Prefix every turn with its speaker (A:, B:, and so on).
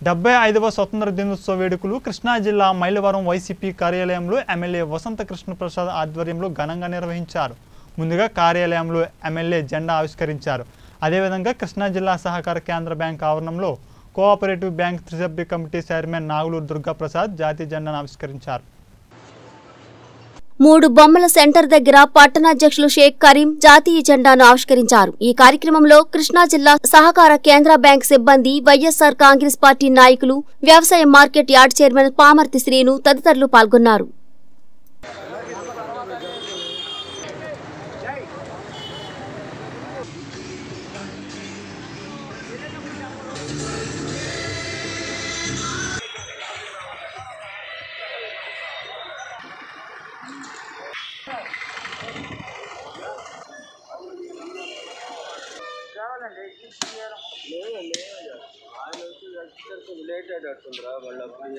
A: డెబ్బై ఐదవ స్వతంత్ర దినోత్సవ వేడుకలు కృష్ణా జిల్లా మైలవరం వైసీపీ కార్యాలయంలో ఎమ్మెల్యే వసంత కృష్ణప్రసాద్ ఆధ్వర్యంలో ఘనంగా నిర్వహించారు ముందుగా కార్యాలయంలో ఎమ్మెల్యే జెండా ఆవిష్కరించారు అదేవిధంగా కృష్ణా జిల్లా సహకార కేంద్ర బ్యాంక్ ఆవరణంలో కోఆపరేటివ్ బ్యాంక్ త్రిసభ్య కమిటీ చైర్మన్ నాగులూరు దుర్గాప్రసాద్ జాతీయ జెండాను ఆవిష్కరించారు
B: మూడు బొమ్మల సెంటర్ దగ్గర పట్టణాధ్యక్షులు షేక్ కరీం జాతీయ జెండాను ఆవిష్కరించారు ఈ కార్యక్రమంలో కృష్ణా జిల్లా సహకార కేంద్ర బ్యాంక్ సిబ్బంది వైఎస్సార్ కాంగ్రెస్ పార్టీ నాయకులు వ్యవసాయ market yard chairman Pamarthi Srinu తదితరులు పాల్గొన్నారు
C: లేట్ అయ్యేటట్టుందిరా మళ్ళీ